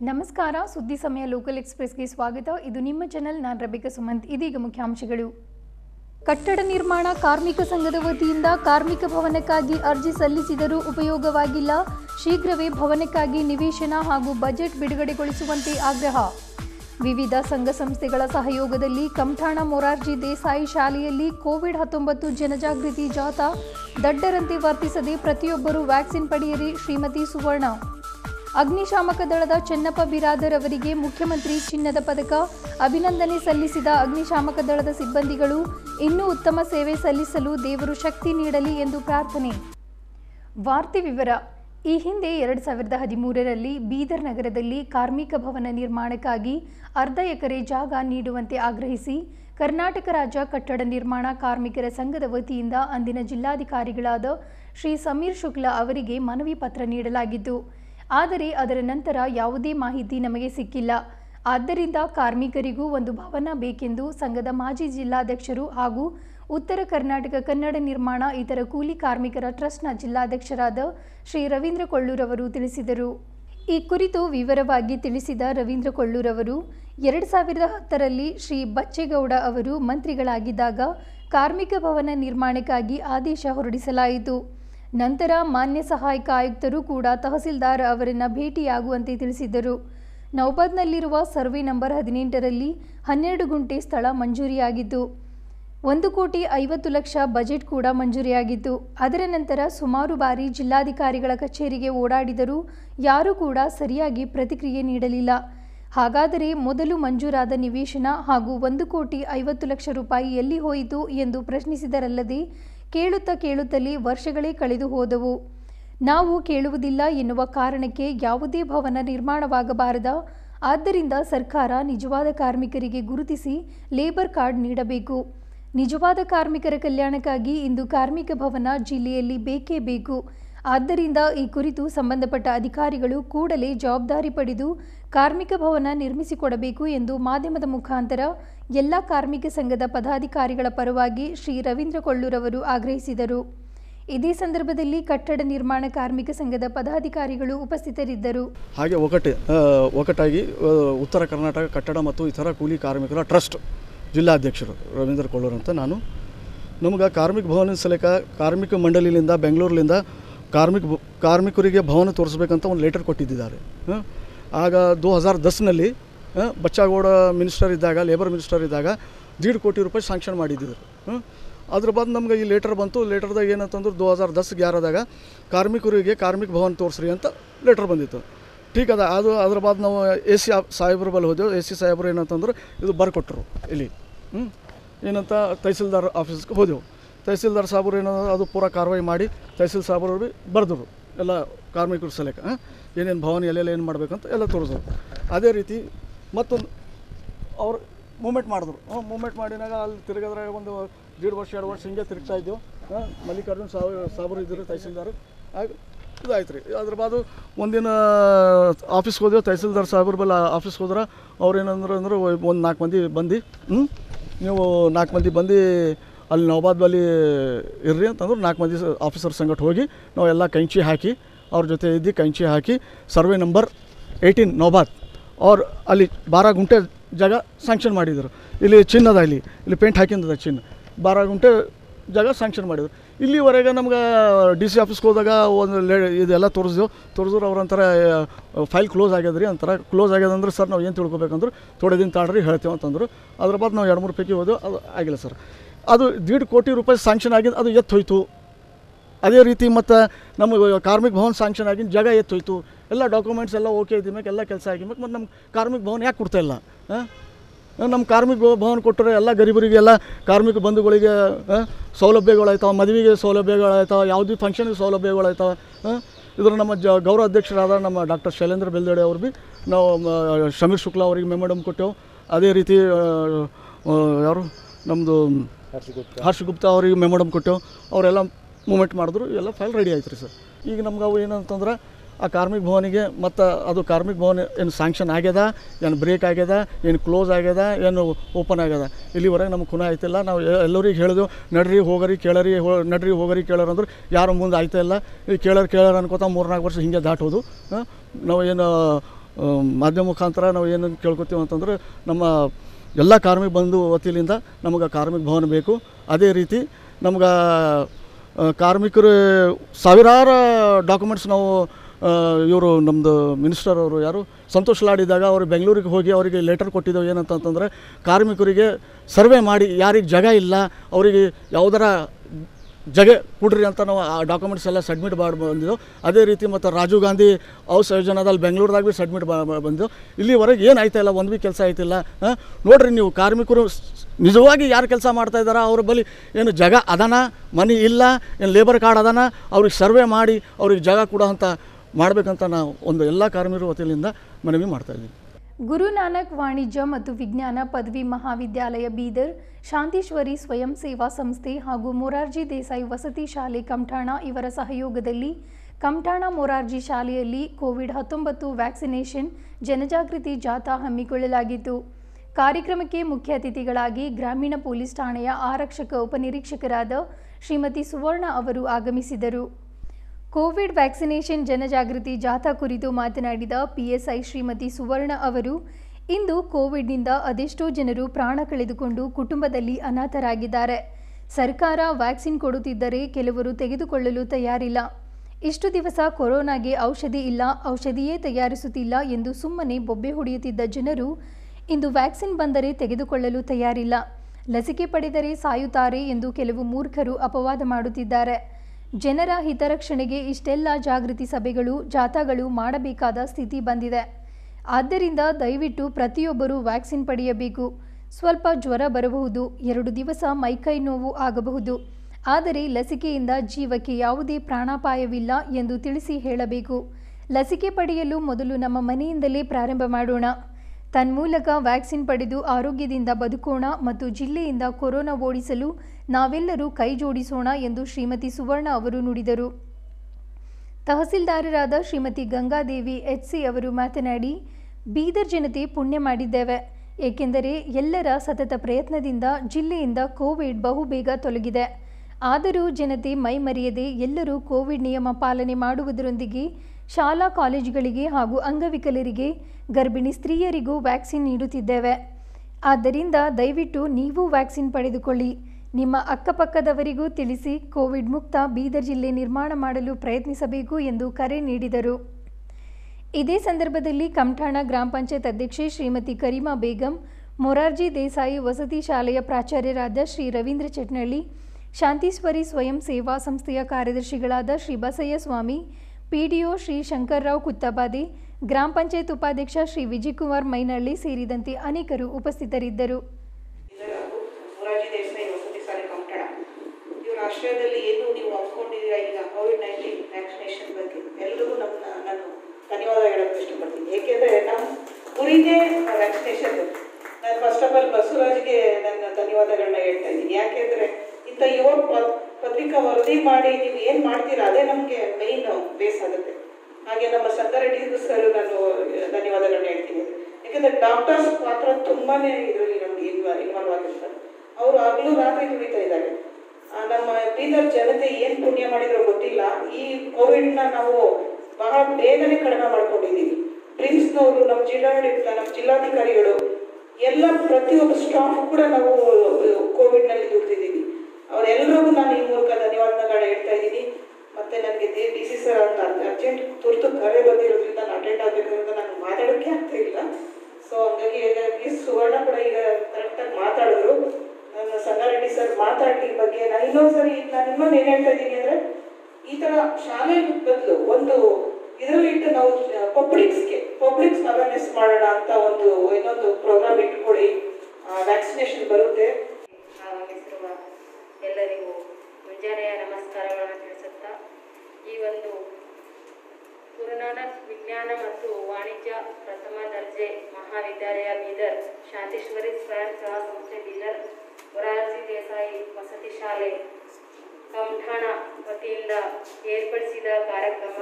ನಮಸ್ಕಾರ ಸುದ್ದಿ ಸಮಯ ಲೋಕಲ್ ಎಕ್ಸ್ಪ್ರೆಸ್ಗೆ ಸ್ವಾಗತ ಇದು ನಿಮ್ಮ ಚಾನೆಲ್ ನಾನು ರಬಿಕಾ ಸುಮಂತ್ ಇದೀಗ ಮುಖ್ಯಾಂಶಗಳು ಕಟ್ಟಡ ನಿರ್ಮಾಣ ಕಾರ್ಮಿಕ ಸಂಘದ ವತಿಯಿಂದ ಕಾರ್ಮಿಕ ಭವನಕ್ಕಾಗಿ ಅರ್ಜಿ ಸಲ್ಲಿಸಿದರೂ ಉಪಯೋಗವಾಗಿಲ್ಲ ಶೀಘ್ರವೇ ಭವನಕ್ಕಾಗಿ ನಿವೇಶನ ಹಾಗೂ ಬಜೆಟ್ ಬಿಡುಗಡೆಗೊಳಿಸುವಂತೆ ಆಗ್ರಹ ವಿವಿಧ ಸಂಘ ಸಂಸ್ಥೆಗಳ ಸಹಯೋಗದಲ್ಲಿ ಕಮಠಾಣ ಮೊರಾರ್ಜಿ ದೇಸಾಯಿ ಶಾಲೆಯಲ್ಲಿ ಕೋವಿಡ್ ಹತ್ತೊಂಬತ್ತು ಜನಜಾಗೃತಿ ಜಾಥಾ ದಡ್ಡರಂತೆ ವರ್ತಿಸದೆ ಪ್ರತಿಯೊಬ್ಬರೂ ವ್ಯಾಕ್ಸಿನ್ ಪಡೆಯಿರಿ ಶ್ರೀಮತಿ ಸುವರ್ಣ ಅಗ್ನಿಶಾಮಕ ದಳದ ಚೆನ್ನಪ್ಪ ಬಿರಾದರ್ ಅವರಿಗೆ ಮುಖ್ಯಮಂತ್ರಿ ಚಿನ್ನದ ಪದಕ ಅಭಿನಂದನೆ ಸಲ್ಲಿಸಿದ ಅಗ್ನಿಶಾಮಕ ದಳದ ಸಿಬ್ಬಂದಿಗಳು ಇನ್ನೂ ಉತ್ತಮ ಸೇವೆ ಸಲ್ಲಿಸಲು ದೇವರು ಶಕ್ತಿ ನೀಡಲಿ ಎಂದು ಪ್ರಾರ್ಥನೆ ವಾರ್ತೆ ವಿವರ ಈ ಹಿಂದೆ ಎರಡು ಸಾವಿರದ ಹದಿಮೂರರಲ್ಲಿ ಬೀದರ್ ನಗರದಲ್ಲಿ ಕಾರ್ಮಿಕ ಭವನ ನಿರ್ಮಾಣಕ್ಕಾಗಿ ಅರ್ಧ ಎಕರೆ ಜಾಗ ನೀಡುವಂತೆ ಆಗ್ರಹಿಸಿ ಕರ್ನಾಟಕ ರಾಜ್ಯ ಕಟ್ಟಡ ನಿರ್ಮಾಣ ಕಾರ್ಮಿಕರ ಸಂಘದ ವತಿಯಿಂದ ಅಂದಿನ ಜಿಲ್ಲಾಧಿಕಾರಿಗಳಾದ ಶ್ರೀ ಸಮೀರ್ ಶುಕ್ಲಾ ಅವರಿಗೆ ಮನವಿ ಪತ್ರ ನೀಡಲಾಗಿತ್ತು ಆದರೆ ಅದರ ನಂತರ ಯಾವುದೇ ಮಾಹಿತಿ ನಮಗೆ ಸಿಕ್ಕಿಲ್ಲ ಆದ್ದರಿಂದ ಕಾರ್ಮಿಕರಿಗೂ ಒಂದು ಭವನ ಬೇಕೆಂದು ಸಂಘದ ಮಾಜಿ ಜಿಲ್ಲಾಧ್ಯಕ್ಷರು ಹಾಗೂ ಉತ್ತರ ಕರ್ನಾಟಕ ಕನ್ನಡ ನಿರ್ಮಾಣ ಇತರ ಕೂಲಿ ಕಾರ್ಮಿಕರ ಟ್ರಸ್ಟ್ನ ಜಿಲ್ಲಾಧ್ಯಕ್ಷರಾದ ಶ್ರೀ ರವೀಂದ್ರ ಕೊಳ್ಳೂರವರು ತಿಳಿಸಿದರು ಈ ಕುರಿತು ವಿವರವಾಗಿ ತಿಳಿಸಿದ ರವೀಂದ್ರ ಕೊಳ್ಳೂರವರು ಎರಡು ಸಾವಿರದ ಹತ್ತರಲ್ಲಿ ಶ್ರೀ ಬಚ್ಚೇಗೌಡ ಅವರು ಮಂತ್ರಿಗಳಾಗಿದ್ದಾಗ ಕಾರ್ಮಿಕ ಭವನ ನಿರ್ಮಾಣಕ್ಕಾಗಿ ಆದೇಶ ಹೊರಡಿಸಲಾಯಿತು ನಂತರ ಮಾನ್ಯ ಸಹಾಯಕ ಆಯುಕ್ತರು ಕೂಡ ತಹಸೀಲ್ದಾರ್ ಅವರನ್ನು ಭೇಟಿಯಾಗುವಂತೆ ತಿಳಿಸಿದ್ದರು ನೌಬಾದ್ನಲ್ಲಿರುವ ಸರ್ವೆ ನಂಬರ್ ಹದಿನೆಂಟರಲ್ಲಿ ಹನ್ನೆರಡು ಗುಂಟೆ ಸ್ಥಳ ಮಂಜೂರಿಯಾಗಿದ್ದು ಒಂದು ಕೋಟಿ ಐವತ್ತು ಲಕ್ಷ ಬಜೆಟ್ ಕೂಡ ಮಂಜೂರಿಯಾಗಿತ್ತು ಅದರ ನಂತರ ಸುಮಾರು ಬಾರಿ ಜಿಲ್ಲಾಧಿಕಾರಿಗಳ ಕಚೇರಿಗೆ ಓಡಾಡಿದರೂ ಯಾರೂ ಕೂಡ ಸರಿಯಾಗಿ ಪ್ರತಿಕ್ರಿಯೆ ನೀಡಲಿಲ್ಲ ಹಾಗಾದರೆ ಮೊದಲು ಮಂಜೂರಾದ ನಿವೇಶನ ಹಾಗೂ ಒಂದು ಕೋಟಿ ಐವತ್ತು ಲಕ್ಷ ರೂಪಾಯಿ ಎಲ್ಲಿ ಹೋಯಿತು ಎಂದು ಪ್ರಶ್ನಿಸಿದರಲ್ಲದೆ ಕೇಳುತ್ತಾ ಕೇಳುತ್ತಲೇ ವರ್ಷಗಳೇ ಕಳೆದು ಹೋದವು ನಾವು ಕೇಳುವುದಿಲ್ಲ ಎನ್ನುವ ಕಾರಣಕ್ಕೆ ಯಾವುದೇ ಭವನ ನಿರ್ಮಾಣವಾಗಬಾರದ ಆದ್ದರಿಂದ ಸರ್ಕಾರ ನಿಜವಾದ ಕಾರ್ಮಿಕರಿಗೆ ಗುರುತಿಸಿ ಲೇಬರ್ ಕಾರ್ಡ್ ನೀಡಬೇಕು ನಿಜವಾದ ಕಾರ್ಮಿಕರ ಕಲ್ಯಾಣಕ್ಕಾಗಿ ಇಂದು ಕಾರ್ಮಿಕ ಭವನ ಜಿಲ್ಲೆಯಲ್ಲಿ ಬೇಕೇ ಬೇಕು ಆದ್ದರಿಂದ ಈ ಕುರಿತು ಸಂಬಂಧಪಟ್ಟ ಅಧಿಕಾರಿಗಳು ಕೂಡಲೇ ಜವಾಬ್ದಾರಿ ಪಡೆದು ಕಾರ್ಮಿಕ ಭವನ ನಿರ್ಮಿಸಿಕೊಡಬೇಕು ಎಂದು ಮಾಧ್ಯಮದ ಮುಖಾಂತರ ಎಲ್ಲ ಕಾರ್ಮಿಕ ಸಂಘದ ಪದಾಧಿಕಾರಿಗಳ ಪರವಾಗಿ ಶ್ರೀ ರವೀಂದ್ರ ಕೊಳ್ಳೂರವರು ಆಗ್ರಹಿಸಿದರು ಇದೇ ಸಂದರ್ಭದಲ್ಲಿ ಕಟ್ಟಡ ನಿರ್ಮಾಣ ಕಾರ್ಮಿಕ ಸಂಘದ ಪದಾಧಿಕಾರಿಗಳು ಉಪಸ್ಥಿತರಿದ್ದರು ಹಾಗೆ ಒಕ್ಕಟ್ಟೆ ಆ, ಒಕ್ಕಟ್ಟಾಗಿ ಆ, ಉತ್ತರ ಕರ್ನಾಟಕ ಕಟ್ಟಡ ಮತ್ತು ಇತರ ಕೂಲಿ ಕಾರ್ಮಿಕರ ಟ್ರಸ್ಟ್ ಜಿಲ್ಲಾಧ್ಯಕ್ಷರು ರವೀಂದ್ರ ಕೊಳ್ಳೂರ್ ಅಂತ ನಾನು ನಮ್ಗೆ ಕಾರ್ಮಿಕ ಭವನ ಸಲಕ ಕಾರ್ಮಿಕ ಮಂಡಳಿಯಿಂದ ಬೆಂಗಳೂರಿನಿಂದ ಕಾರ್ಮಿಕ ಭ- ಕಾರ್ಮಿಕರಿಗೆ ಭವನ ತೋರಿಸ್ಬೇಕಂತ ಒಂದು ಲೆಟರ್ ಕೊಟ್ಟಿದ್ದಾರೆ ಆ, ಆಗ ದೋ ಹಜಾರ್ ದಸ್ನಲ್ಲಿ ಆ, ಬಚ್ಚಾಗೌಡ ಮಿನಿಸ್ಟರ್ ಇದ್ದಾಗ ಲೇಬರ್ ಮಿನಿಸ್ಟರ್ ಇದ್ದಾಗ ದೀಡ್ ಕೋಟಿ ರೂಪಾಯಿ ಸಾಂಕ್ಷನ್ ಮಾಡಿದ್ದರು ಅದ್ರ ಬಾದ್ ನಮ್ಗೆ ಈ ಲೆಟರ್ ಬಂತು ಲೆಟರ್ದಾಗ ಏನಂತಂದ್ರೆ ದೋ ಹಜಾರ್ ದಸ್ ಗ್ಯಾರದಾಗ ಕಾರ್ಮಿಕರಿಗೆ ಕಾರ್ಮಿಕ ಭವನ ತೋರಿಸ್ರಿ ಅಂತ ಲೆಟರ್ ಬಂದಿತ್ತು ಠೀಕ್ ಅದ ಅದು ಅದ್ರ ಬಾದ್ ನಾವು ಎ ಸಿ ಸಾಹೇಬ್ರ ಬಲ್ಲಿ ಹೋದೆವು ಎ ಸಿ ಸಾಹೇಬ್ರು ಏನಂತಂದ್ರೆ ಇದು ಬರ್ಕೊಟ್ರು ಇಲ್ಲಿ ಹ್ಞೂ ಏನಂತ ತಹಸೀಲ್ದಾರ್ ಆಫೀಸ್ಗೆ ಹೋದೆವು ತಹಸೀಲ್ದಾರ್ ಸಾಹೇಬ್ರು ಏನೋ ಅದು ಪೂರ ಕಾರ್ವಾಯಿ ಮಾಡಿ ತಹಸೀಲ್ ಸಾಹೇಬ್ರು ಭೀ ಬರೆದ್ರು ಎಲ್ಲ ಕಾರ್ಮಿಕರ ಸಲಕ ಏನೇನು ಭವನ ಎಲ್ಲೆಲ್ಲ ಏನು ಮಾಡ್ಬೇಕಂತ ಎಲ್ಲ ತೋರಿಸಿದ್ರು ಅದೇ ರೀತಿ ಮತ್ತೊಂದು ಅವ್ರು ಮೂಮೆಂಟ್ ಮಾಡಿದ್ರು ಮೂಮೆಂಟ್ ಮಾಡಿನಾಗ ಅಲ್ಲಿ ತಿರುಗಿದ್ರೆ ಒಂದು ದೀಡ್ ವರ್ಷ ಎರಡು ವರ್ಷ ಹಿಂಗೆ ತಿರುಗ್ತಾ ಇದ್ದೆವು ಹಾಂ ಮಲ್ಲಿಕಾರ್ಜುನ್ ಸಾವ್ ಸಾಬ್ರು ಇದ್ದರು ತಹಸೀಲ್ದಾರ್ ಆಗ ಇದಾಯ್ತು ರೀ ಅದ್ರ ಬಾದು ಒಂದಿನ ಆಫೀಸ್ಗೆ ಹೋದೆವು ತಹಸೀಲ್ದಾರ್ ಸಾಹೇಬ್ರ ಬಲ್ಲ ಆಫೀಸ್ಗೆ ಹೋದ್ರೆ ಅವ್ರು ಏನಂದ್ರು ಅಂದ್ರೆ ಒಂದು ನಾಲ್ಕು ಮಂದಿ ಬಂದು ಹ್ಞೂ ನೀವು ನಾಲ್ಕು ಮಂದಿ ಬಂದು ಅಲ್ಲಿ ನವಾಬಾದ್ ಬಲ್ಲಿ ಇರ್ರಿ ಅಂತಂದ್ರೆ ನಾಲ್ಕು ಮಂದಿ ಆಫೀಸರ್ ಸಂಗಟ ಹೋಗಿ ನಾವು ಎಲ್ಲ ಕಂಚಿ ಹಾಕಿ ಅವ್ರ ಜೊತೆ ಇದ್ದು ಕಂಚಿ ಹಾಕಿ ಸರ್ವೆ ನಂಬರ್ ಏಯ್ಟೀನ್ ನವಾಬಾದ್ ಅವ್ರು ಅಲ್ಲಿ ಬಾರ ಗುಂಟೆ ಜಾಗ ಸ್ಯಾಂಕ್ಷನ್ ಮಾಡಿದರು ಇಲ್ಲಿ ಚಿನ್ನದ ಇಲ್ಲಿ ಇಲ್ಲಿ ಪೇಂಟ್ ಹಾಕಿಂದದ ಚಿನ್ನ ಬಾರ ಗುಂಟೆ ಜಾಗ ಸ್ಯಾಂಕ್ಷನ್ ಮಾಡಿದ್ರು ಇಲ್ಲಿವರೆಗೆ ನಮ್ಗೆ ಡಿ ಸಿ ಆಫೀಸ್ಗೆ ಹೋದಾಗ ಒಂದು ಲೇ ಇದೆಲ್ಲ ತೋರಿಸಿದೆವು ತೋರಿಸಿದ್ರು ಅವ್ರು ಅಂತಾರೆ ಫೈಲ್ ಕ್ಲೋಸ್ ಆಗ್ಯದ ರೀ ಅಂತಾರೆ ಕ್ಲೋಸ್ ಆಗ್ಯದ ಅಂದ್ರೆ ಸರ್ ನಾವು ಏನು ತಿಳ್ಕೊಬೇಕಂದ್ರೆ ಥೋಡೆ ದಿನ ತಾಳ್ರಿ ಹೇಳ್ತೇವೆ ಅಂತಂದ್ರು ಅದ್ರ ಬಾದ್ ನಾವು ಎರಡು ಮೂರು ಪೈಕಿ ಹೋದೆವು ಅದು ಆಗಿಲ್ಲ ಸರ್ ಅದು ದೀಡ್ ಕೋಟಿ ರೂಪಾಯಿ ಸ್ಯಾಂಕ್ಷನ್ ಆಗಿದ್ದು ಅದು ಎತ್ತು ಹೋಯ್ತು ಅದೇ ರೀತಿ ಮತ್ತು ನಮ್ಮ ಕಾರ್ಮಿಕ ಭವನ ಸ್ಯಾಂಕ್ಷನ್ ಆಗಿನ ಜಾಗ ಎತ್ತು ಹೋಯ್ತು ಎಲ್ಲ ಡಾಕ್ಯುಮೆಂಟ್ಸ್ ಎಲ್ಲ ಓಕೆ ಇದ್ದಿಮ್ಯಾಕೆ ಎಲ್ಲ ಕೆಲಸ ಆಗಿಮ್ಯಾಕೆ ಮತ್ತು ನಮ್ಮ ಕಾರ್ಮಿಕ ಭವನ ಯಾಕೆ ಕೊಡ್ತಾ ಇಲ್ಲ ಹಾಂ ನಮ್ಮ ಕಾರ್ಮಿಕ ಭವ- ಭವನ ಕೊಟ್ಟರೆ ಎಲ್ಲ ಗರೀಬರಿಗೆ ಎಲ್ಲ ಕಾರ್ಮಿಕ ಬಂಧುಗಳಿಗೆ ಆ, ಸೌಲಭ್ಯಗಳಾಯ್ತಾವೆ ಮದುವೆಗೆ ಸೌಲಭ್ಯಗಳಾಯ್ತಾವೆ ಯಾವುದೇ ಫಂಕ್ಷನ್ಗೆ ಸೌಲಭ್ಯಗಳಾಯ್ತಾವೆ ಹಾಂ ಇದ್ರ ನಮ್ಮ ಜ ಗೌರವ ಅಧ್ಯಕ್ಷರಾದ ನಮ್ಮ ಡಾಕ್ಟರ್ ಶೈಲೇಂದ್ರ ಬೆಲ್ದಡೆ ಅವ್ರು ಭೀ ನಾವು ಮ- ಶಮೀರ್ ಶುಕ್ಲಾ ಅವರಿಗೆ ಮೆಮೊಡಮ್ ಕೊಟ್ಟೆವು ಅದೇ ರೀತಿ ಆ, ಆ, ಯಾರು ನಮ್ಮದು ಹರ್ಷ ಗುಪ್ತಾ ಅವರಿಗೆ ಮೆಮೊಡಮ್ ಕೊಟ್ಟೆವು ಅವರೆಲ್ಲ ಮೂಮೆಂಟ್ ಮಾಡಿದ್ರು ಎಲ್ಲ ಫೈಲ್ ರೆಡಿ ಆಯ್ತು ರೀ ಸರ್ ಈಗ ನಮ್ಗೆ ಅವು ಏನಂತಂದ್ರೆ ಆ ಕಾರ್ಮಿಕ ಭವನಿಗೆ ಮತ್ತು ಅದು ಕಾರ್ಮಿಕ ಭವನ ಏನು ಸ್ಯಾಂಕ್ಷನ್ ಆಗ್ಯದ ಏನು ಬ್ರೇಕ್ ಆಗ್ಯದ ಏನು ಕ್ಲೋಸ್ ಆಗ್ಯದ ಏನು ಓಪನ್ ಆಗ್ಯದ ಇಲ್ಲಿವರೆಗೆ ನಮ್ಗೆ ಖುನ ಆಯ್ತಿಲ್ಲ ನಾವು ಎ- ಎಲ್ಲರಿಗೆ ಹೇಳಿದೆವು ನಡ್ರಿ ಹೋಗರಿ ಕೇಳರಿ ಹೋ ನಡ್ರಿ ಹೋಗರಿ ಕೇಳೋರು ಅಂದ್ರೆ ಯಾರು ಮುಂದೆ ಆಯ್ತಾ ಇಲ್ಲ ಈ ಕೇಳೋರು ಕೇಳೋರು ಅನ್ಕೋತ ಮೂರ್ನಾಲ್ಕು ವರ್ಷ ಹಿಂಗೆ ದಾಟೋದು ಹಾಂ ನಾವು ಏನು ಆ, ಮಾಧ್ಯಮ ಮುಖಾಂತರ ನಾವು ಏನು ಕೇಳ್ಕೊತೀವಿ ಅಂತಂದ್ರೆ ನಮ್ಮ ಎಲ್ಲ ಕಾರ್ಮಿಕ ಬಂಧು ವತಿಯಿಂದ ನಮಗೆ ಕಾರ್ಮಿಕ ಭವನ ಬೇಕು ಅದೇ ರೀತಿ ನಮ್ಗೆ ಆ, ಕಾರ್ಮಿಕರು ಸಾವಿರಾರು ಡಾಕ್ಯುಮೆಂಟ್ಸ್ ನಾವು ಇವರು ನಮ್ಮದು ಮಿನಿಸ್ಟರ್ ಅವರು ಯಾರು ಸಂತೋಷ್ ಲಾಡಿದಾಗ ಅವರು ಬೆಂಗಳೂರಿಗೆ ಹೋಗಿ ಅವರಿಗೆ ಲೆಟರ್ ಕೊಟ್ಟಿದ್ದೇವೆ ಏನಂತಂತಂದರೆ ಕಾರ್ಮಿಕರಿಗೆ ಸರ್ವೆ ಮಾಡಿ ಯಾರಿಗೆ ಜಾಗ ಇಲ್ಲ ಅವರಿಗೆ ಯಾವುದರ ಜಗ ಕೊಡ್ರಿ ಅಂತ ನಾವು ಆ ಡಾಕ್ಯುಮೆಂಟ್ಸ್ ಎಲ್ಲ ಸಬ್ಮಿಟ್ ಮಾಡಿ ಬಂದಿದ್ದೆವು ಅದೇ ರೀತಿ ಮತ್ತು ರಾಜೀವ್ ಗಾಂಧಿ ಹೌಸ್ ಯೋಜನಾದಲ್ಲಿ ಬೆಂಗಳೂರದಾಗ ಭೀ ಸಬ್ಮಿಟ್ ಬಂದಿದ್ದೆವು ಇಲ್ಲಿವರೆಗೆ ಏನು ಆಯ್ತಾ ಇಲ್ಲ ಒಂದು ಭೀ ಕೆಲಸ ಆಯ್ತಿಲ್ಲ ಹಾಂ ನೋಡ್ರಿ ನೀವು ಕಾರ್ಮಿಕರು ಸ್- ನಿಜವಾಗಿ ಯಾರು ಕೆಲಸ ಮಾಡ್ತಾ ಇದ್ದಾರೆ ಅವ್ರ ಬಳಿ ಏನು ಜಾಗ ಅದಾನ ಮನೆ ಇಲ್ಲ ಏನು ಲೇಬರ್ ಕಾರ್ಡ್ ಅದಾನ ಅವ್ರಿಗೆ ಸರ್ವೆ ಮಾಡಿ ಅವ್ರಿಗೆ ಜಾಗ ಕೊಡೋ ಅಂತ ಮಾಡಬೇಕಂತ ನಾವು ಒಂದು ಎಲ್ಲ ಕಾರ್ಮಿಕರ ವತಿಯಿಂದ ಮನವಿ ಮಾಡ್ತಾಯಿದ್ದೀವಿ ಗುರು ನಾನಕ್ ವಾಣಿಜ್ಯ ಮತ್ತು ವಿಜ್ಞಾನ ಪದವಿ ಮಹಾವಿದ್ಯಾಲಯ ಬೀದರ್ ಶಾಂತೀಶ್ವರಿ ಸ್ವಯಂ ಸೇವಾ ಸಂಸ್ಥೆ ಹಾಗೂ ಮೊರಾರ್ಜಿ ದೇಸಾಯಿ ವಸತಿ ಶಾಲೆ ಕಮಠಾಣ ಇವರ ಸಹಯೋಗದಲ್ಲಿ ಕಮಠಾಣ ಮೊರಾರ್ಜಿ ಶಾಲೆಯಲ್ಲಿ ಕೋವಿಡ್ ಹತ್ತೊಂಬತ್ತು ವ್ಯಾಕ್ಸಿನೇಷನ್ ಜನಜಾಗೃತಿ ಜಾಥಾ ಹಮ್ಮಿಕೊಳ್ಳಲಾಗಿತ್ತು ಕಾರ್ಯಕ್ರಮಕ್ಕೆ ಮುಖ್ಯ ಅತಿಥಿಗಳಾಗಿ ಗ್ರಾಮೀಣ ಪೊಲೀಸ್ ಠಾಣೆಯ ಆರಕ್ಷಕ ಉಪನಿರೀಕ್ಷಕರಾದ ಶ್ರೀಮತಿ ಸುವರ್ಣ ಅವರು ಆಗಮಿಸಿದರು ಕೋವಿಡ್ ವ್ಯಾಕ್ಸಿನೇಷನ್ ಜನಜಾಗೃತಿ ಜಾಥಾ ಕುರಿತು ಮಾತನಾಡಿದ ಪಿಎಸ್ಐ ಶ್ರೀಮತಿ ಸುವರ್ಣ ಅವರು ಇಂದು ಕೋವಿಡ್ನಿಂದ ಅದೆಷ್ಟೋ ಜನರು ಪ್ರಾಣ ಕಳೆದುಕೊಂಡು ಕುಟುಂಬದಲ್ಲಿ ಅನಾಥರಾಗಿದ್ದಾರೆ ಸರ್ಕಾರ ವ್ಯಾಕ್ಸಿನ್ ಕೊಡುತ್ತಿದ್ದರೆ ಕೆಲವರು ತೆಗೆದುಕೊಳ್ಳಲು ತಯಾರಿಲ್ಲ ಇಷ್ಟು ದಿವಸ ಕೊರೋನಾಗೆ ಔಷಧಿ ಇಲ್ಲ ಔಷಧಿಯೇ ತಯಾರಿಸುತ್ತಿಲ್ಲ ಎಂದು ಸುಮ್ಮನೆ ಬೊಬ್ಬೆ ಹೊಡೆಯುತ್ತಿದ್ದ ಜನರು ಇಂದು ವ್ಯಾಕ್ಸಿನ್ ಬಂದರೆ ತೆಗೆದುಕೊಳ್ಳಲು ತಯಾರಿಲ್ಲ ಲಸಿಕೆ ಪಡೆದರೆ ಸಾಯುತ್ತಾರೆ ಎಂದು ಕೆಲವು ಮೂರ್ಖರು ಅಪವಾದ ಮಾಡುತ್ತಿದ್ದಾರೆ ಜನರ ಹಿತರಕ್ಷಣೆಗೆ ಇಷ್ಟೆಲ್ಲ ಜಾಗೃತಿ ಸಭೆಗಳು ಜಾಥಾಗಳು ಮಾಡಬೇಕಾದ ಸ್ಥಿತಿ ಬಂದಿದೆ ಆದ್ದರಿಂದ ದಯವಿಟ್ಟು ಪ್ರತಿಯೊಬ್ಬರೂ ವ್ಯಾಕ್ಸಿನ್ ಪಡೆಯಬೇಕು ಸ್ವಲ್ಪ ಜ್ವರ ಬರಬಹುದು ಎರಡು ದಿವಸ ಮೈಕೈ ನೋವು ಆಗಬಹುದು ಆದರೆ ಲಸಿಕೆಯಿಂದ ಜೀವಕ್ಕೆ ಯಾವುದೇ ಪ್ರಾಣಾಪಾಯವಿಲ್ಲ ಎಂದು ತಿಳಿಸಿ ಹೇಳಬೇಕು ಲಸಿಕೆ ಪಡೆಯಲು ಮೊದಲು ನಮ್ಮ ಮನೆಯಿಂದಲೇ ಪ್ರಾರಂಭ ಮಾಡೋಣ ತನ್ಮೂಲಕ ವ್ಯಾಕ್ಸಿನ್ ಪಡೆದು ಆರೋಗ್ಯದಿಂದ ಬದುಕೋಣ ಮತ್ತು ಜಿಲ್ಲೆಯಿಂದ ಕೊರೋನಾ ಓಡಿಸಲು ನಾವೆಲ್ಲರೂ ಕೈ ಜೋಡಿಸೋಣ ಎಂದು ಶ್ರೀಮತಿ ಸುವರ್ಣ ಅವರು ನುಡಿದರು ತಹಸೀಲ್ದಾರರಾದ ಶ್ರೀಮತಿ ಗಂಗಾದೇವಿ ಎಚ್ ಸಿ ಅವರು ಮಾತನಾಡಿ ಬೀದರ್ ಜನತೆ ಪುಣ್ಯ ಮಾಡಿದ್ದೇವೆ ಏಕೆಂದರೆ ಎಲ್ಲರ ಸತತ ಪ್ರಯತ್ನದಿಂದ ಜಿಲ್ಲೆಯಿಂದ ಕೋವಿಡ್ ಬಹುಬೇಗ ತೊಲಗಿದೆ ಆದರೂ ಜನತೆ ಮೈ ಮರೆಯದೆ ಎಲ್ಲರೂ ಕೋವಿಡ್ ನಿಯಮ ಪಾಲನೆ ಮಾಡುವುದರೊಂದಿಗೆ ಶಾಲಾ ಕಾಲೇಜುಗಳಿಗೆ ಹಾಗೂ ಅಂಗವಿಕಲರಿಗೆ ಗರ್ಭಿಣಿ ಸ್ತ್ರೀಯರಿಗೂ ವ್ಯಾಕ್ಸಿನ್ ನೀಡುತ್ತಿದ್ದೇವೆ ಆದ್ದರಿಂದ ದಯವಿಟ್ಟು ನೀವು ವ್ಯಾಕ್ಸಿನ್ ಪಡೆದುಕೊಳ್ಳಿ ನಿಮ್ಮ ಅಕ್ಕಪಕ್ಕದವರಿಗೂ ತಿಳಿಸಿ ಕೋವಿಡ್ ಮುಕ್ತ ಬೀದರ್ ಜಿಲ್ಲೆ ನಿರ್ಮಾಣ ಮಾಡಲು ಪ್ರಯತ್ನಿಸಬೇಕು ಎಂದು ಕರೆ ನೀಡಿದರು ಇದೇ ಸಂದರ್ಭದಲ್ಲಿ ಕಮಠಾಣ ಗ್ರಾಮ ಪಂಚಾಯತ್ ಅಧ್ಯಕ್ಷೆ ಶ್ರೀಮತಿ ಕರೀಮಾ ಬೇಗಂ ಮೊರಾರ್ಜಿ ದೇಸಾಯಿ ವಸತಿ ಶಾಲೆಯ ಪ್ರಾಚಾರ್ಯರಾದ ಶ್ರೀ ರವೀಂದ್ರ ಚಟ್ನಳ್ಳಿ ಶಾಂತೀಶ್ವರಿ ಸ್ವಯಂ ಸೇವಾ ಸಂಸ್ಥೆಯ ಕಾರ್ಯದರ್ಶಿಗಳಾದ ಶ್ರೀ ಬಸಯ್ಯ ಸ್ವಾಮಿ ಪಿಡಿಒ ಶ್ರೀ ಶಂಕರ್ರಾವ್ ಕುತ್ತಬಾದೆ ಗ್ರಾಮ ಪಂಚಾಯತ್ ಉಪಾಧ್ಯಕ್ಷ ಶ್ರೀ ವಿಜಯಕುಮಾರ್ ಮೈನಳ್ಳಿ ಸೇರಿದಂತೆ ಅನೇಕರು ಉಪಸ್ಥಿತರಿದ್ದರು ಇದರ ಮೊರಾರ್ಜಿ ದೇಸಾಯಿ ವಸತಿ ಶಾಲೆ ಕಮಟಣ ಇವರು ಆಶ್ರಯದಲ್ಲಿ ಏನು ನೀವು ಅಂದ್ಕೊಂಡಿದ್ದೀರಾ ಈಗ ಕೋವಿಡ್ ನೈನ್ಟೀನ್ ವ್ಯಾಕ್ಸಿನೇಷನ್ ಬಗ್ಗೆ ಎಲ್ರಿಗೂ ನಮ್ಮ ನಾನು ಧನ್ಯವಾದ ಹೇಳೋಕ್ಕೆ ಇಷ್ಟಪಡ್ತೀನಿ ಏಕೆಂದರೆ ನಮ್ಮ ಗುರಿನೇ ವ್ಯಾಕ್ಸಿನೇಷನ್ ನಾನು ಫಸ್ಟ್ ಆಫ್ ಆಲ್ ಬಸವರಾಜ್ಗೆ ನನ್ನ ಧನ್ಯವಾದಗಳನ್ನ ಹೇಳ್ತಾ ಇದ್ದೀನಿ ಯಾಕೆಂದರೆ ಇಂಥ ಯುವ ಪ- ಪತ್ರಿಕಾ ವರದಿ ಮಾಡಿ ನೀವು ಏನು ಮಾಡ್ತೀರಾ ಅದೇ ನಮಗೆ ಮೈನ್ ಬೇಸ್ ಆಗುತ್ತೆ ಹಾಗೆ ನಮ್ಮ ಸಂಗಾರೆಡ್ಡಿ ಸರ್ ನಾನು ಧನ್ಯವಾದಗಳನ್ನ ಹೇಳ್ತೀನಿ ಯಾಕಂದ್ರೆ ಡಾಕ್ಟರ್ಸ್ ಪಾತ್ರ ತುಂಬಾನೇ ಇದರಲ್ಲಿ ನಮ್ಗೆ ಇನ್ವಾಲ್ವ್ ಆಗಿರ್ತಾರೆ ಅವರು ಹಗಲು ರಾತ್ರಿ ದುಡಿತಾ ಇದ್ದಾರೆ ಆ, ನಮ್ಮ ಬೀದರ್ ಜನತೆ ಏನ್ ಪುಣ್ಯ ಮಾಡಿದ್ರೋ ಗೊತ್ತಿಲ್ಲ ಈ ಕೋವಿಡ್ನ ನಾವು ಬಹಳ ಬೇಗನೆ ಕಡಿಮೆ ಮಾಡ್ಕೊಂಡಿದ್ದೀವಿ ಪ್ರಿನ್ಸ್ನವರು ನಮ್ಮ ಜಿಲ್ಲಾಡಳಿತ ನಮ್ಮ ಜಿಲ್ಲಾಧಿಕಾರಿಗಳು ಎಲ್ಲ ಪ್ರತಿಯೊಬ್ಬ ಸ್ಟಾಫ್ ಕೂಡ ನಾವು ಕೋವಿಡ್ನಲ್ಲಿ ದುಡ್ದಿದ್ದೀವಿ ಅವರೆಲ್ಲರಿಗೂ ನಾನು ಈ ಮೂಲಕ ಧನ್ಯವಾದಗಳು ಹೇಳ್ತಾ ಇದ್ದೀನಿ ಮತ್ತೆ ನನಗೆ ಡಿ ಸಿ ಸರ್ ಅಂತ ಅರ್ಜೆಂಟ್ ತುರ್ತು ಕರೆ ಬಂದಿರೋದ್ರಿಂದ ನಾನು ಅಟೆಂಡ್ ಆಗಬೇಕಂತ ನಾನು ಮಾತಾಡೋಕ್ಕೆ ಆಗ್ತಾ ಇಲ್ಲ ಸೊ ಹಂಗಾಗಿ ಹಾಗಾಗಿ ಸುವರ್ಣ ಕೂಡ ಈಗ ಕರೆಕ್ಟಾಗಿ ಮಾತಾಡಿದ್ರು ನನ್ನ ಸಂಗಾರೆಡ್ಡಿ ಸರ್ ಮಾತಾಡಿ ಈ ಬಗ್ಗೆ ನಾನು ಇನ್ನೊಂದ್ಸರಿ ನಾನು ಇನ್ನೊಂದು ಏನು ಹೇಳ್ತಾ ಇದ್ದೀನಿ ಅಂದರೆ ಈ ಥರ ಶಾಲೆ ಬದಲು ಒಂದು ಇದರಲ್ಲಿಟ್ಟು ನಾವು ಪಬ್ಲಿಕ್ಸ್ಗೆ ಪಬ್ಲಿಕ್ಸ್ ಅವೇರ್ನೆಸ್ ಮಾಡೋಣ ಅಂತ ಒಂದು ಇನ್ನೊಂದು ಪ್ರೋಗ್ರಾಮ್ ಇಟ್ಕೊಳ್ಳಿ ವ್ಯಾಕ್ಸಿನೇಷನ್ ಬರುತ್ತೆ ಆಗಮಿಸಿರುವ ಎಲ್ಲರಿಗೂ ಮುಂಜಾನೆಯ ನಮಸ್ಕಾರಗಳನ್ನು ತಿಳಿಸುತ್ತಾ ಈ ಒಂದು ಗುರುನಾನಕ್ ವಿಜ್ಞಾನ ಮತ್ತು ವಾಣಿಜ್ಯ ಪ್ರಥಮ ದರ್ಜೆ ಮಹಾವಿದ್ಯಾಲಯ ಬೀದರ್ ಶಾಂತೇಶ್ವರಿ ಸ್ವಯಂ ಸೇವಾ ಸಂಸ್ಥೆ ಬೀದರ್ ಮೊರಾರ್ಜಿ ದೇಸಾಯಿ ವಸತಿ ಶಾಲೆ ಕಮಠಾಣ ವತಿಯಿಂದ ಏರ್ಪಡಿಸಿದ ಕಾರ್ಯಕ್ರಮ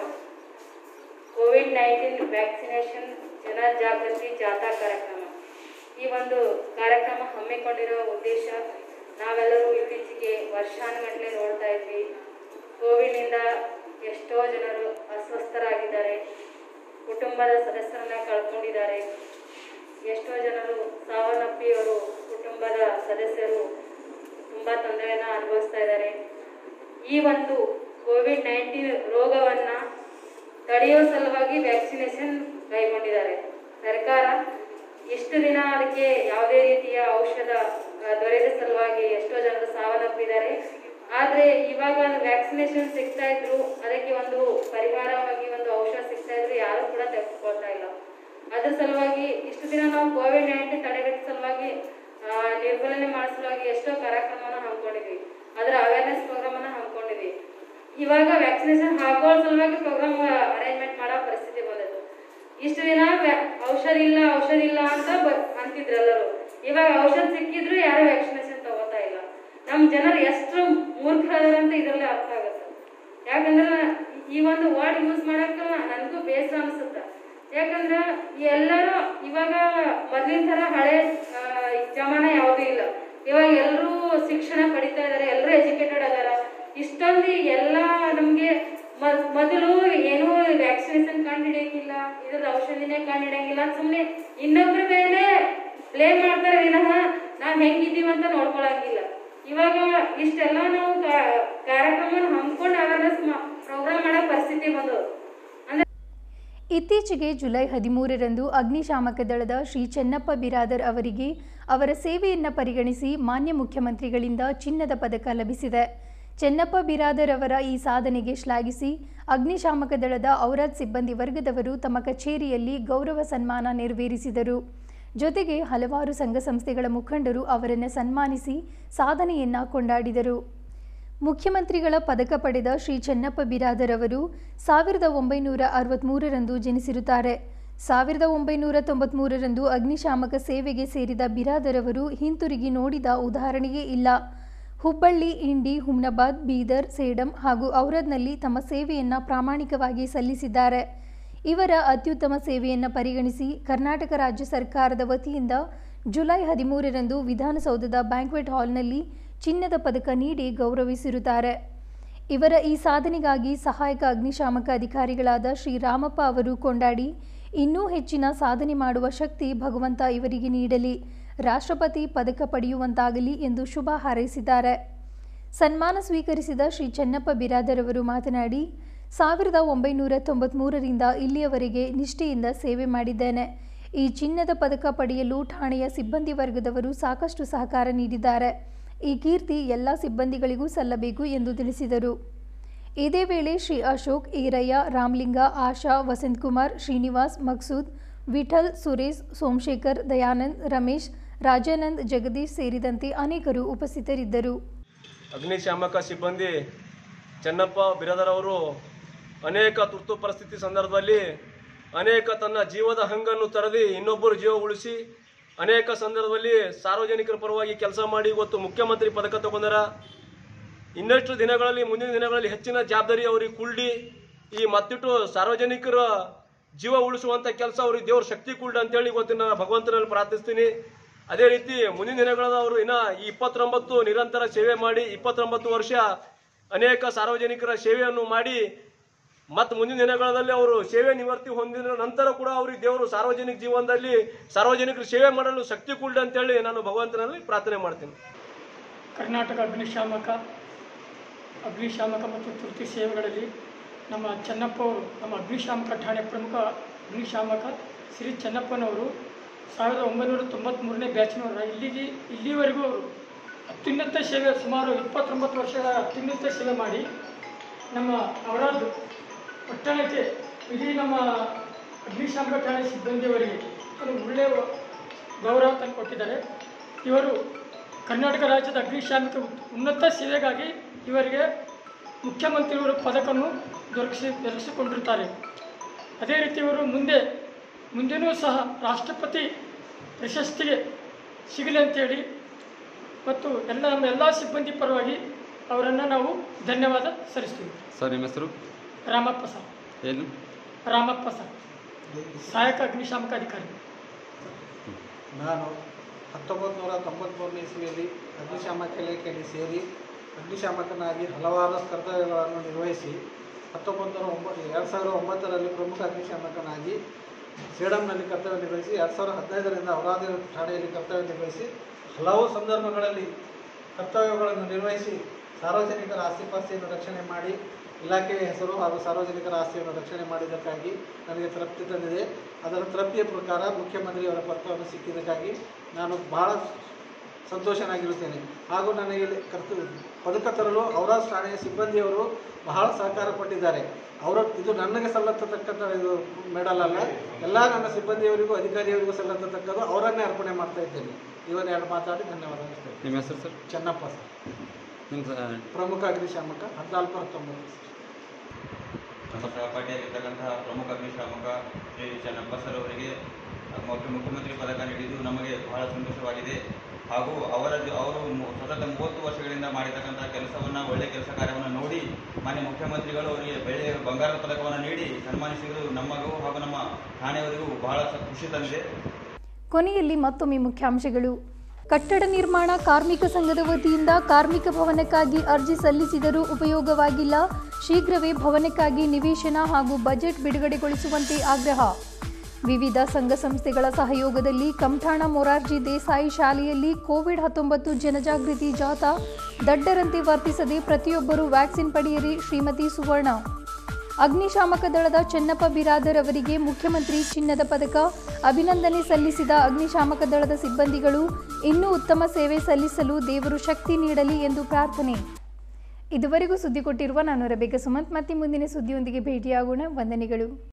ಕೋವಿಡ್ ನೈನ್ಟೀನ್ ವ್ಯಾಕ್ಸಿನೇಷನ್ ಜನಜಾಗೃತಿ ಜಾಥಾ ಕಾರ್ಯಕ್ರಮ ಈ ಒಂದು ಕಾರ್ಯಕ್ರಮ ಹಮ್ಮಿಕೊಂಡಿರುವ ಉದ್ದೇಶ ನಾವೆಲ್ಲರೂ ಇತ್ತೀಚೆಗೆ ವರ್ಷಾನುಗಟ್ಟಲೆ ನೋಡ್ತಾ ಇದ್ವಿ ಕೋವಿಡ್ನಿಂದ ಎಷ್ಟೋ ಜನರು ಅಸ್ವಸ್ಥರಾಗಿದ್ದಾರೆ ಕುಟುಂಬದ ಸದಸ್ಯರನ್ನ ಕಳ್ಕೊಂಡಿದ್ದಾರೆ ಎಷ್ಟೋ ಜನರು ಸಾವನ್ನಪ್ಪಿ ಅವರು ಕುಟುಂಬದ ಸದಸ್ಯರು ತುಂಬ ತೊಂದರೆಯನ್ನು ಅನುಭವಿಸ್ತಾ ಇದ್ದಾರೆ ಈ ಒಂದು ಕೋವಿಡ್ ನೈನ್ಟೀನ್ ರೋಗವನ್ನು ತಡೆಯೋ ಸಲುವಾಗಿ ವ್ಯಾಕ್ಸಿನೇಷನ್ ಕೈಗೊಂಡಿದ್ದಾರೆ ಸರ್ಕಾರ ಇಷ್ಟು ದಿನ ಅದಕ್ಕೆ ಯಾವುದೇ ರೀತಿಯ ಔಷಧ ಆ, ದೊರೆಯದ ಸಲುವಾಗಿ ಎಷ್ಟೋ ಜನರು ಸಾವನ್ನಪ್ಪಿದ್ದಾರೆ ಆದರೆ ಇವಾಗ ವ್ಯಾಕ್ಸಿನೇಷನ್ ಸಿಗ್ತಾ ಇದ್ರು ಅದಕ್ಕೆ ಒಂದು ಪರಿಹಾರವಾಗಿ ಒಂದು ಔಷಧ ಸಿಗ್ತಾ ಇದ್ರು ಯಾರು ಕೂಡ ತೆಗೆದುಕೊಳ್ತಾ ಇಲ್ಲ ಅದ್ರ ಸಲುವಾಗಿ ಇಷ್ಟು ದಿನ ನಾವು ಕೋವಿಡ್ ನೈನ್ಟೀನ್ ತಡೆಗಟ್ಟೋ ಸಲುವಾಗಿ ಆ, ನಿರ್ಮೂಲನೆ ಮಾಡೋ ಸಲುವಾಗಿ ಎಷ್ಟೋ ಕಾರ್ಯಕ್ರಮನ ಹಮ್ಮಿಕೊಂಡಿದ್ವಿ ಅದರ ಅವೇರ್ನೆಸ್ ಪ್ರೋಗ್ರಾಮ್ ಅನ್ನ ಹಮ್ಮಿಕೊಂಡಿದ್ವಿ ಇವಾಗ ವ್ಯಾಕ್ಸಿನೇಷನ್ ಹಾಕೋ ಸಲುವಾಗಿ ಪ್ರೋಗ್ರಾಮ್ ಅರೇಂಜ್ಮೆಂಟ್ ಮಾಡೋ ಪರಿಸ್ಥಿತಿ ಬಂದದ್ದು ಇಷ್ಟು ದಿನ ವ್ಯಾ- ಔಷಧ ಇಲ್ಲ ಔಷಧ ಇಲ್ಲ ಅಂತ ಬ- ಅಂತಿದ್ರು ಎಲ್ಲರೂ ಇವಾಗ ಔಷಧ ಸಿಕ್ಕಿದ್ರು ಯಾರು ವ್ಯಾಕ್ಸಿನೇಷನ್ ತಗೋತಾ ಇಲ್ಲ ನಮ್ಮ ಜನರು ಎಷ್ಟು ಮೂರ್ಖರಾದಾರ ಅಂತ ಇದರಲ್ಲೇ ಅರ್ಥ ಆಗುತ್ತೆ ಯಾಕಂದ್ರೆ ಈ ಒಂದು ವರ್ಡ್ ಯೂಸ್ ಮಾಡಕ್ಕೆ ನನಗೂ ಬೇಸರ ಅನ್ಸುತ್ತೆ ಯಾಕಂದ್ರೆ ಎಲ್ಲರೂ ಇವಾಗ ಮೊದ್ಲಿನ ಥರ ಹಳೆ ಆ, ಜಮಾನ ಯಾವುದೂ ಇಲ್ಲ ಇವಾಗ ಎಲ್ಲರೂ ಶಿಕ್ಷಣ ಪಡಿತಾ ಇದ್ದಾರೆ ಎಲ್ಲರೂ ಎಜುಕೇಟೆಡ್ ಅದಾರ ಇಷ್ಟೊಂದು ಎಲ್ಲ ನಮಗೆ ಮೊದಲು ಏನೂ ವ್ಯಾಕ್ಸಿನೇಷನ್ ಕಂಡುಹಿಡಿಯಂಗಿಲ್ಲ ಇದ್ರ ಔಷಧಿನೇ ಕಂಡುಹಿಡಿಯಂಗಿಲ್ಲ ಸುಮ್ಮನೆ ಇನ್ನೊಬ್ಬರ ಮೇಲೆ ಬ್ಲೇಮ್ ಮಾಡ್ತಾರೆ ವಿನಃ ನಾವು ಹೆಂಗಿದ್ದೀವಿ ಅಂತ ನೋಡ್ಕೊಳಂಗಿಲ್ಲ ಇವಾಗ ಇಷ್ಟೆಲ್ಲ ನಾವು ಕಾ- ಕಾರ್ಯಕ್ರಮ ಹಮ್ಮಿಕೊಂಡು ಅವೇರ್ನೆಸ್ ಪ್ರೋಗ್ರಾಮ್ ಮಾಡೋ ಪರಿಸ್ಥಿತಿ ಬಂದವು ಅಂದ್ರೆ ಇತ್ತೀಚೆಗೆ ಜುಲೈ ಹದಿಮೂರರಂದು ಅಗ್ನಿಶಾಮಕ ದಳದ ಶ್ರೀ ಚೆನ್ನಪ್ಪ ಬಿರಾದರ್ ಅವರಿಗೆ ಅವರ ಸೇವೆಯನ್ನು ಪರಿಗಣಿಸಿ ಮಾನ್ಯ ಮುಖ್ಯಮಂತ್ರಿಗಳಿಂದ ಚಿನ್ನದ ಪದಕ ಲಭಿಸಿದೆ ಚೆನ್ನಪ್ಪ ಬಿರಾದರ್ ಅವರ ಈ ಸಾಧನೆಗೆ ಶ್ಲಾಘಿಸಿ ಅಗ್ನಿಶಾಮಕ ದಳದ ಔರಾದ್ ಸಿಬ್ಬಂದಿ ವರ್ಗದವರು ತಮ್ಮ ಕಚೇರಿಯಲ್ಲಿ ಗೌರವ ಸನ್ಮಾನ ನೆರವೇರಿಸಿದರು ಜೊತೆಗೆ ಹಲವಾರು ಸಂಘ ಸಂಸ್ಥೆಗಳ ಮುಖಂಡರು ಅವರನ್ನು ಸನ್ಮಾನಿಸಿ ಸಾಧನೆಯನ್ನ ಕೊಂಡಾಡಿದರು ಮುಖ್ಯಮಂತ್ರಿಗಳ ಪದಕ ಪಡೆದ ಶ್ರೀ ಚೆನ್ನಪ್ಪ ಬಿರಾದರ್ ಅವರು ಸಾವಿರದ ಒಂಬೈನೂರ ಅರವತ್ತ್ಮೂರರಂದು ಜನಿಸಿರುತ್ತಾರೆ ಸಾವಿರದ ಒಂಬೈನೂರ ತೊಂಬತ್ಮೂರರಂದು ಅಗ್ನಿಶಾಮಕ ಸೇವೆಗೆ ಸೇರಿದ ಬಿರಾದರ್ ಅವರು ಹಿಂತಿರುಗಿ ನೋಡಿದ ಉದಾಹರಣೆಯೇ ಇಲ್ಲ ಹುಬ್ಬಳ್ಳಿ ಇಂಡಿ ಹುಮ್ನಾಬಾದ್ ಬೀದರ್ ಸೇಡಂ ಹಾಗೂ ಔರದ್ನಲ್ಲಿ ತಮ್ಮ ಸೇವೆಯನ್ನು ಪ್ರಾಮಾಣಿಕವಾಗಿ ಸಲ್ಲಿಸಿದ್ದಾರೆ ಇವರ ಅತ್ಯುತ್ತಮ ಸೇವೆಯನ್ನು ಪರಿಗಣಿಸಿ ಕರ್ನಾಟಕ ರಾಜ್ಯ ಸರ್ಕಾರದ ವತಿಯಿಂದ ಜುಲೈ ಹದಿಮೂರರಂದು ವಿಧಾನಸೌಧದ ಬ್ಯಾಂಕ್ವೆಟ್ ಹಾಲ್ನಲ್ಲಿ ಚಿನ್ನದ ಪದಕ ನೀಡಿ ಗೌರವಿಸಿರುತ್ತಾರೆ ಇವರ ಈ ಸಾಧನೆಗಾಗಿ ಸಹಾಯಕ ಅಗ್ನಿಶಾಮಕ ಅಧಿಕಾರಿಗಳಾದ ಶ್ರೀ ರಾಮಪ್ಪ ಅವರು ಕೊಂಡಾಡಿ ಇನ್ನೂ ಹೆಚ್ಚಿನ ಸಾಧನೆ ಮಾಡುವ ಶಕ್ತಿ ಭಗವಂತ ಇವರಿಗೆ ನೀಡಲಿ ರಾಷ್ಟ್ರಪತಿ ಪದಕ ಪಡೆಯುವಂತಾಗಲಿ ಎಂದು ಶುಭ ಹಾರೈಸಿದ್ದಾರೆ ಸನ್ಮಾನ ಸ್ವೀಕರಿಸಿದ ಶ್ರೀ ಚೆನ್ನಪ್ಪ ಬಿರಾದರ್ ಅವರು ಮಾತನಾಡಿ ಸಾವಿರದ ಒಂಬೈನೂರ ತೊಂಬತ್ಮೂರರಿಂದ ಇಲ್ಲಿಯವರೆಗೆ ನಿಷ್ಠೆಯಿಂದ ಸೇವೆ ಮಾಡಿದ್ದೇನೆ ಈ ಚಿನ್ನದ ಪದಕ ಪಡೆಯಲು ಠಾಣೆಯ ಸಿಬ್ಬಂದಿ ವರ್ಗದವರು ಸಾಕಷ್ಟು ಸಹಕಾರ ನೀಡಿದ್ದಾರೆ ಈ ಕೀರ್ತಿ ಎಲ್ಲ ಸಿಬ್ಬಂದಿಗಳಿಗೂ ಸಲ್ಲಬೇಕು ಎಂದು ತಿಳಿಸಿದರು ಇದೇ ವೇಳೆ ಶ್ರೀ ಅಶೋಕ್ ಈರಯ್ಯ ರಾಮ್ಲಿಂಗ ಆಶಾ ವಸಂತಕುಮಾರ್ ಶ್ರೀನಿವಾಸ್ ಮಕ್ಸೂದ್ ವಿಠಲ್ ಸುರೇಶ್ ಸೋಮಶೇಖರ್ ದಯಾನಂದ್ ರಮೇಶ್ ರಾಜಾನಂದ್ ಜಗದೀಶ್ ಸೇರಿದಂತೆ ಅನೇಕರು ಉಪಸ್ಥಿತರಿದ್ದರು ಅಗ್ನಿಶಾಮಕ ಸಿಬ್ಬಂದಿ ಚೆನ್ನಪ್ಪ ಬಿರಾದರ್ ಅವರು ಅನೇಕ ತುರ್ತು ಪರಿಸ್ಥಿತಿ ಸಂದರ್ಭದಲ್ಲಿ ಅನೇಕ ತನ್ನ ಜೀವದ ಹಂಗನ್ನು ತೊರೆದು ಇನ್ನೊಬ್ಬರು ಜೀವ ಉಳಿಸಿ ಅನೇಕ ಸಂದರ್ಭದಲ್ಲಿ ಸಾರ್ವಜನಿಕರ ಪರವಾಗಿ ಕೆಲಸ ಮಾಡಿ ಇವತ್ತು ಮುಖ್ಯಮಂತ್ರಿ ಪದಕ ತಗೊಂಡರ ಇನ್ನಷ್ಟು ದಿನಗಳಲ್ಲಿ ಮುಂದಿನ ದಿನಗಳಲ್ಲಿ ಹೆಚ್ಚಿನ ಜವಾಬ್ದಾರಿ ಅವರಿಗೆ ಕುಳ್ಳಿ ಈ ಮತ್ತಿಟ್ಟು ಸಾರ್ವಜನಿಕರ ಜೀವ ಉಳಿಸುವಂಥ ಕೆಲಸ ಅವ್ರಿಗೆ ದೇವ್ರ ಶಕ್ತಿ ಕುಳ್ಳಿ ಅಂತೇಳಿ ಇವತ್ತಿನ ಭಗವಂತನಲ್ಲಿ ಪ್ರಾರ್ಥಿಸ್ತೀನಿ ಅದೇ ರೀತಿ ಮುಂದಿನ ದಿನಗಳಲ್ಲಿ ಅವರು ಇನ್ನ ಈ ಇಪ್ಪತ್ತೊಂಬತ್ತು ನಿರಂತರ ಸೇವೆ ಮಾಡಿ ಇಪ್ಪತ್ತೊಂಬತ್ತು ವರ್ಷ ಅನೇಕ ಸಾರ್ವಜನಿಕರ ಸೇವೆಯನ್ನು ಮಾಡಿ ಮತ್ತು ಮುಂದಿನ ದಿನಗಳಲ್ಲಿ ಅವರು ಸೇವೆ ನಿವೃತ್ತಿ ಹೊಂದಿದ ನಂತರ ಕೂಡ ಅವರಿಗೆ ದೇವರು ಸಾರ್ವಜನಿಕ ಜೀವನದಲ್ಲಿ ಸಾರ್ವಜನಿಕರು ಸೇವೆ ಮಾಡಲು ಶಕ್ತಿ ಕುಳ್ಳಿ ಅಂತೇಳಿ ನಾನು ಭಗವಂತನಲ್ಲಿ ಪ್ರಾರ್ಥನೆ ಮಾಡ್ತೀನಿ ಕರ್ನಾಟಕ ಅಗ್ನಿಶಾಮಕ ಅಗ್ನಿಶಾಮಕ ಮತ್ತು ತುರ್ತು ಸೇವೆಗಳಲ್ಲಿ ನಮ್ಮ ಚೆನ್ನಪ್ಪ ಅವರು ನಮ್ಮ ಅಗ್ನಿಶಾಮಕ ಠಾಣೆ ಪ್ರಮುಖ ಅಗ್ನಿಶಾಮಕ ಶ್ರೀ ಚೆನ್ನಪ್ಪನವರು ಸಾವಿರದ ಒಂಬೈನೂರ ತೊಂಬತ್ತ್ಮೂರನೇ ಬ್ಯಾಚ್ನವರು ಇಲ್ಲಿಗೆ ಇಲ್ಲಿವರೆಗೂ ಅವರು ಅತ್ಯುನ್ನತ ಸೇವೆ ಸುಮಾರು ಇಪ್ಪತ್ತೊಂಬತ್ತು ವರ್ಷಗಳ ಅತ್ಯುನ್ನತ ಸೇವೆ ಮಾಡಿ ನಮ್ಮ ಅವರಾದ ಪಟ್ಟಣಕ್ಕೆ ಇಡೀ ನಮ್ಮ ಅಗ್ನಿಶಾಮಕ ಠಾಣೆ ಸಿಬ್ಬಂದಿಯವರಿಗೆ ಒಂದು ಒಳ್ಳೆಯ ಗೌರವ ತಂದು ಕೊಟ್ಟಿದ್ದಾರೆ ಇವರು ಕರ್ನಾಟಕ ರಾಜ್ಯದ ಅಗ್ನಿಶಾಮಕ ಉನ್ನತ ಸೇವೆಗಾಗಿ ಇವರಿಗೆ ಮುಖ್ಯಮಂತ್ರಿಯವರು ಪದಕವನ್ನು ದೊರಕಿಸಿ ದೊರಕಿಸಿಕೊಂಡಿರುತ್ತಾರೆ ಅದೇ ರೀತಿ ಇವರು ಮುಂದೆ ಮುಂದೆನೂ ಸಹ ರಾಷ್ಟ್ರಪತಿ ಪ್ರಶಸ್ತಿಗೆ ಸಿಗಲಿ ಅಂತೇಳಿ ಮತ್ತು ಎಲ್ಲ ನಮ್ಮ ಎಲ್ಲ ಸಿಬ್ಬಂದಿ ಪರವಾಗಿ ಅವರನ್ನು ನಾವು ಧನ್ಯವಾದ ಸಲ್ಲಿಸ್ತೀವಿ ಸರ್ ನಿಮ್ಮ ಹೆಸರು ರಾಮಪ್ಪ ಸರ್ ಏನು ರಾಮಪ್ಪ ಸರ್ ಸಹಾಯಕ ಅಗ್ನಿಶಾಮಕ ಅಧಿಕಾರಿ ನಾನು ಹತ್ತೊಂಬತ್ತು ನೂರ ತೊಂಬತ್ತ್ಮೂರನೇ ಇಸ್ವಿಯಲ್ಲಿ ಅಗ್ನಿಶಾಮಕ ಇಲಾಖೆಯಲ್ಲಿ ಸೇರಿ ಅಗ್ನಿಶಾಮಕನಾಗಿ ಹಲವಾರು ಕರ್ತವ್ಯಗಳನ್ನು ನಿರ್ವಹಿಸಿ ಹತ್ತೊಂಬತ್ತು ನೂರ ಒಂಬತ್ತು ಎರಡು ಸಾವಿರದ ಒಂಬತ್ತರಲ್ಲಿ ಪ್ರಮುಖ ಅಗ್ನಿಶಾಮಕನಾಗಿ ಸೇಡಂನಲ್ಲಿ ಕರ್ತವ್ಯ ನಿರ್ವಹಿಸಿ ಎರಡು ಸಾವಿರದ ಹದಿನೈದರಿಂದ ಅವರಾದಿ ಠಾಣೆಯಲ್ಲಿ ಕರ್ತವ್ಯ ನಿರ್ವಹಿಸಿ ಹಲವು ಸಂದರ್ಭಗಳಲ್ಲಿ ಕರ್ತವ್ಯಗಳನ್ನು ನಿರ್ವಹಿಸಿ ಸಾರ್ವಜನಿಕರ ಆಸ್ತಿಪಾಸ್ತಿಯನ್ನು ರಕ್ಷಣೆ ಮಾಡಿ ಇಲಾಖೆಯ ಹೆಸರು ಹಾಗೂ ಸಾರ್ವಜನಿಕರ ಆಸ್ತಿಯನ್ನು ರಕ್ಷಣೆ ಮಾಡಿದ್ದಕ್ಕಾಗಿ ನನಗೆ ತೃಪ್ತಿ ತಂದಿದೆ ಅದರ ತೃಪ್ತಿಯ ಪ್ರಕಾರ ಮುಖ್ಯಮಂತ್ರಿಯವರ ಪತ್ರವನ್ನು ಸಿಕ್ಕಿದ್ದಕ್ಕಾಗಿ ನಾನು ಬಹಳ ಸಂತೋಷನಾಗಿರುತ್ತೇನೆ ಹಾಗೂ ನನಗೆ ಇಲ್ಲಿ ಕರ್ತ ಪದಕ ತರಲು ಅವರ ಠಾಣೆಯ ಸಿಬ್ಬಂದಿಯವರು ಬಹಳ ಸಹಕಾರ ಕೊಟ್ಟಿದ್ದಾರೆ ಅವರ ಇದು ನನಗೆ ಸಲ್ಲತಕ್ಕಂಥ ಇದು ಮೆಡಲ್ ಅಲ್ಲ ಎಲ್ಲ ನನ್ನ ಸಿಬ್ಬಂದಿಯವರಿಗೂ ಅಧಿಕಾರಿಯವರಿಗೂ ಸಲ್ಲತಕ್ಕದ್ದು ಅವರನ್ನೇ ಅರ್ಪಣೆ ಮಾಡ್ತಾ ಇದ್ದೇನೆ ಇವನ್ನೆರಡು ಮಾತಾಡಿ ಧನ್ಯವಾದ ಅನಿಸ್ತೇನೆ ನಿಮ್ಮ ಹೆಸರು ಸರ್ ಚೆನ್ನಪ್ಪ ಸರ್ ನಿಮ್ಮ ಸ- ಪ್ರಮುಖ ಅಗ್ನಿಶಾಮಕ ಹದಿನಾಲ್ಕು ಹತ್ತೊಂಬತ್ತು ಸರ್ ನಮ್ಮ ಸಹಪಾಠಿಯಾಗಿರ್ತಕ್ಕಂತಹ ಪ್ರಮುಖ ಅಗ್ನಿಶಾಮಕ ಶ್ರೀ ಚೆನ್ನಪ್ಪ ಸರ್ ಅವರಿಗೆ ಮುಖ್ಯ ಮುಖ್ಯಮಂತ್ರಿ ಪದಕ ನೀಡಿದ್ದು ನಮಗೆ ಬಹಳ ಸಂತೋಷವಾಗಿದೆ ಹಾಗೂ ಅವರ ಜೊ- ಅವರು ಮು- ಸತತ ಮೂವತ್ತು ವರ್ಷಗಳಿಂದ ಮಾಡಿರ್ತಕ್ಕಂತಹ ಕೆಲಸವನ್ನು ಒಳ್ಳೆಯ ಕೆಲಸ ಕಾರ್ಯವನ್ನು ನೋಡಿ ಮಾನ್ಯ ಮುಖ್ಯಮಂತ್ರಿಗಳು ಅವರಿಗೆ ಬೆಳ್ಳಿಯ ಬಂಗಾರದ ಪದಕವನ್ನು ನೀಡಿ ಸನ್ಮಾನಿಸಿದ್ದು ನಮಗೂ ಹಾಗೂ ನಮ್ಮ ಠಾಣೆಯವರಿಗೂ ಬಹಳ ಸ- ಖುಷಿ ತಂದಿದೆ ಕೊನೆಯಲ್ಲಿ ಮತ್ತೊಮ್ಮೆ ಮುಖ್ಯಾಂಶಗಳು ಕಟ್ಟಡ ನಿರ್ಮಾಣ ಕಾರ್ಮಿಕ ಸಂಘದ ವತಿಯಿಂದ ಕಾರ್ಮಿಕ ಭವನಕ್ಕಾಗಿ ಅರ್ಜಿ ಸಲ್ಲಿಸಿದರೂ ಉಪಯೋಗವಾಗಿಲ್ಲ ಶೀಘ್ರವೇ ಭವನಕ್ಕಾಗಿ ನಿವೇಶನ ಹಾಗೂ ಬಜೆಟ್ ಬಿಡುಗಡೆಗೊಳಿಸುವಂತೆ ಆಗ್ರಹ ವಿವಿಧ ಸಂಘ ಸಂಸ್ಥೆಗಳ ಸಹಯೋಗದಲ್ಲಿ ಕಮಠಾಣ ಮೊರಾರ್ಜಿ ದೇಸಾಯಿ ಶಾಲೆಯಲ್ಲಿ ಕೋವಿಡ್ ಹತ್ತೊಂಬತ್ತು ಜನಜಾಗೃತಿ ಜಾಥಾ ದಡ್ಡರಂತೆ ವರ್ತಿಸದೆ ಪ್ರತಿಯೊಬ್ಬರೂ ವ್ಯಾಕ್ಸಿನ್ ಪಡೆಯಿರಿ ಶ್ರೀಮತಿ ಸುವರ್ಣ ಅಗ್ನಿಶಾಮಕ ದಳದ ಚೆನ್ನಪ್ಪ ಬಿರಾದರ್ ಅವರಿಗೆ ಮುಖ್ಯಮಂತ್ರಿ ಚಿನ್ನದ ಪದಕ ಅಭಿನಂದನೆ ಸಲ್ಲಿಸಿದ ಅಗ್ನಿಶಾಮಕ ದಳದ ಸಿಬ್ಬಂದಿಗಳು ಇನ್ನೂ ಉತ್ತಮ ಸೇವೆ ಸಲ್ಲಿಸಲು ದೇವರು ಶಕ್ತಿ ನೀಡಲಿ ಎಂದು ಪ್ರಾರ್ಥನೆ ಇದುವರೆಗೂ ಸುದ್ದಿ ಕೊಟ್ಟಿರುವ ನಾನು ರಬೇಕ ಸುಮಂತ್ ಮತ್ತೆ ಮುಂದಿನ ಸುದ್ದಿಯೊಂದಿಗೆ ಭೇಟಿಯಾಗೋಣ ವಂದನೆಗಳು